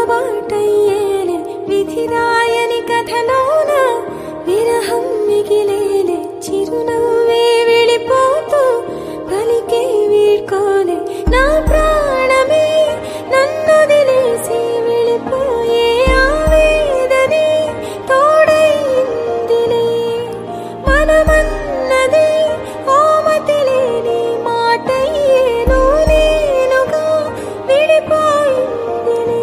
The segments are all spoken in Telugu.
ఎడబాటయ్యేలే విధిరాయని కథలోన విరహం మిగిలేలే చిరునవ్వే వెళ్ళిపోతూ పలికే వీడ్కోలే నా ప్రాణమే నన్ను వదిలేసి వెళ్ళిపోయే ఆవేదనే తోడైందిలే మనమన్నది ఓమతి లేని మాటయ్యేను నేనుగా విడిపోయిందిలే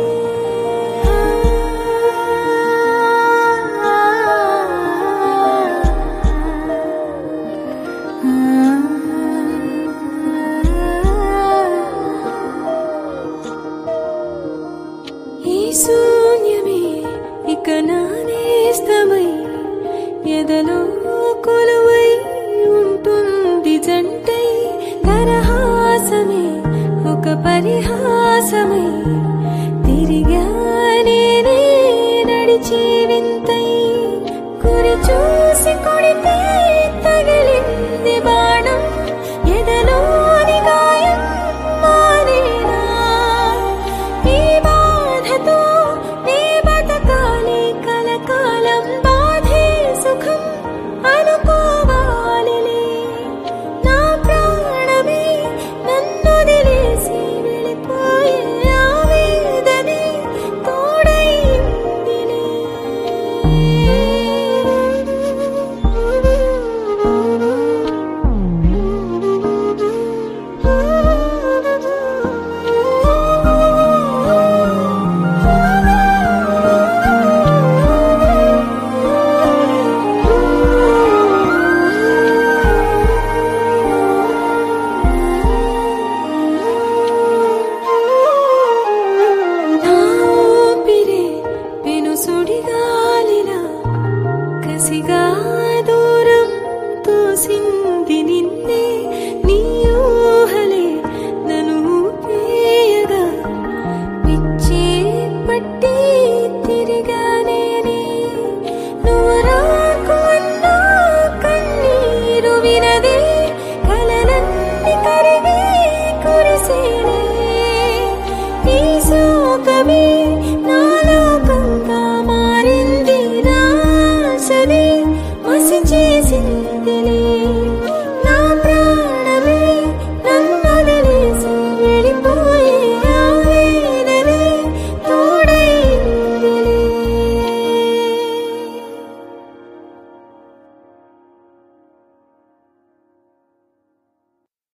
ఈ శూన్యమే ఇక నానేస్తమై ఎదలో కొలువై ఉంటుంది జంటై దరహాసమే ఒక పరిహాసమై తిరిగా నేనే నడిచి వింతై గురి చూసి కొడితే తగిలింది బాణం ఎదలోని గాయం మానేనా ఈ బాధతో నీ బతకాలి కలకాలం బాధే సుఖం అనుకోవాలిలే నా ప్రాణమే నన్ను వదిలేసి వెళ్ళిపోయే ఆవేదనే తోడైందిలే నా ఊపిరే పెను సుడిగాలిలా కసిగా దూరం తోసింది నిన్నే నీ ఊహలే నన్ను ఊపేయగా పిచ్చే పట్టి తిరిగా నేనే నువ్వు రాకు అన్నా కన్నీరు వినదే కలలన్నీ కరిగి కురిసేనే ఈ శోకమే